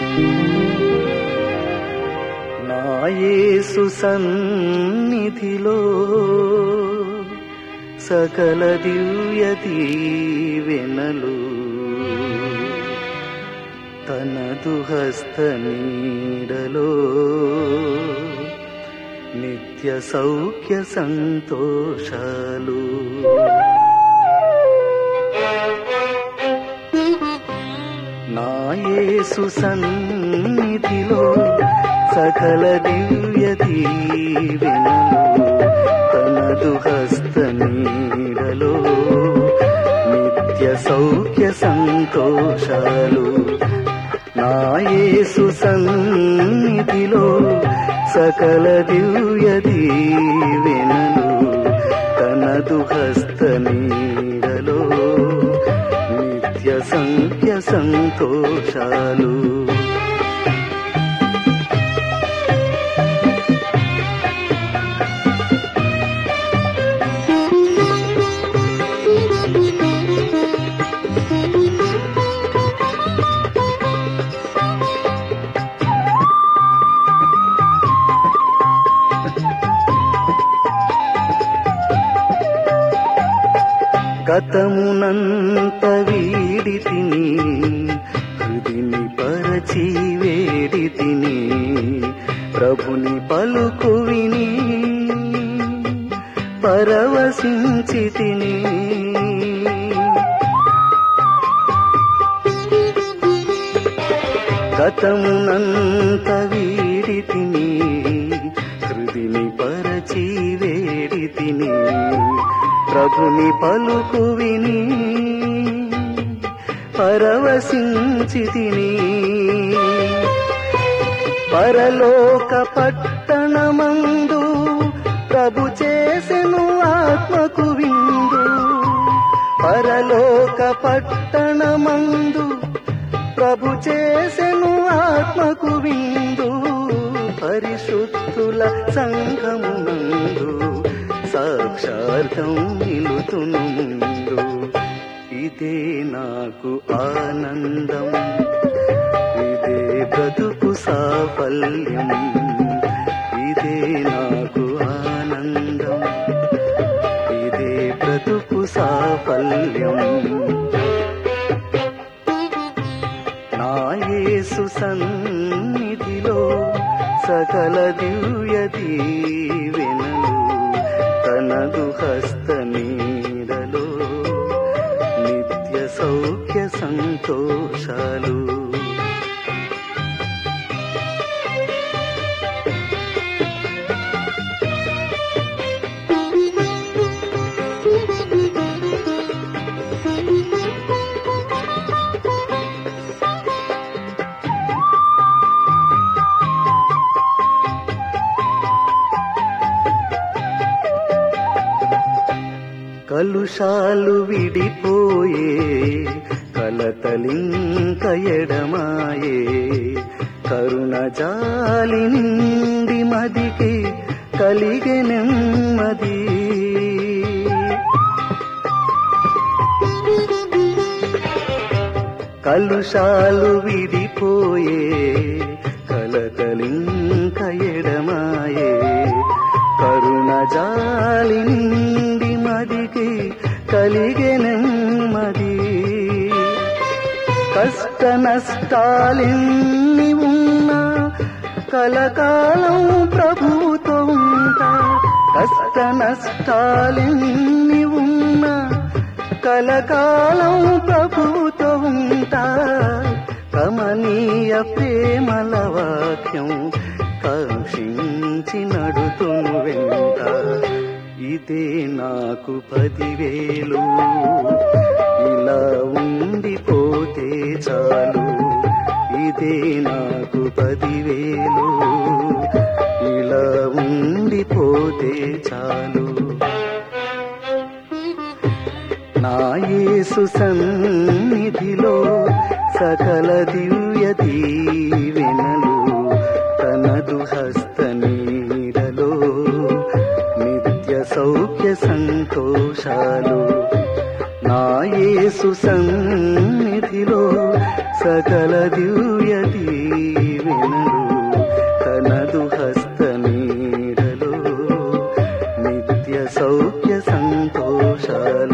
నా యేసు సన్నిధిలో సకల దివ్య దీవెనలు తనదు హస్త నీడలో నిత్య సౌఖ్య సంతోషాలు నా యేసు సన్నిధిలో సకల దివ్య దీవెనలు తనదు హస్త నీడలో నిత్య సౌఖ్య సంతోషాలు నా యేసు సన్నిధిలో సకల దివ్య దీవెనలు తనదు హస్త నీడలో నిత్య సంఖ్య సంతోషాలు గతమునంత వీడి తిని హృదిని పరచి వేడి తిని ప్రభుని పలుకు విని పరవశించి తిని గతమునంత వీడి తిని హృదిని పరచి వేడి తిని ప్రభుని పలుకు విని పరవశించి తిని పరలోక పట్టణమందు ప్రభు చేసెను ఆత్మకు విందు పరలోక పట్టణమందు ప్రభు చేసెను ఆత్మకు విందు పరిశుద్ధుల సంఘమునందు సాక్షార్థం నిలుతును ముందు ఇదే నాకు ఆనందం ఇదే బ్రతుకు సాఫల్యం ఇదే నాకు ఆనందం ఇదే బ్రతుకు సాఫల్యం నా యేసు సన్నిధిలో సకల దివ్య దీవెనలు తనదు హస్త నీడలో నిత్య సౌఖ్య సంతోషాలు కలుషాలు విడిపోయే కలతలింక ఎడమాయే కరుణ జాలి నిండి మదికి కలిగే నెమ్మది కలుషాలు విడిపోయే కలతలింక ఎడమాయే కరుణ జాలి నిండి మదికి కలిగే నెమ్మది కష్ట నష్టాలెన్ని ఉన్నా కలకాలం ప్రభుతో ఉంటా కష్ట నష్టాలెన్ని ఉన్నా కలకాలం ప్రభుతో ఉంటా కమనీయ ప్రేమల వాక్యం కాంక్షించి నడుతును వెంట ఇదే నాకు పదివేలు ఇలా ఉండిపోతే చాలు ఇదే నాకు పదివేలు ఇలా ఉండిపోతే చాలు నా యేసు సన్నిధిలో సకల దివ్య దీవెనలు తనదు హస్త నీడలో నిత్య సౌఖ్య సంతోషాలు నా యేసు సన్నిధిలో సకల దివ్య దీవెనలు తనదు హస్త నీడలో నిత్య సౌఖ్య సంతోషాలు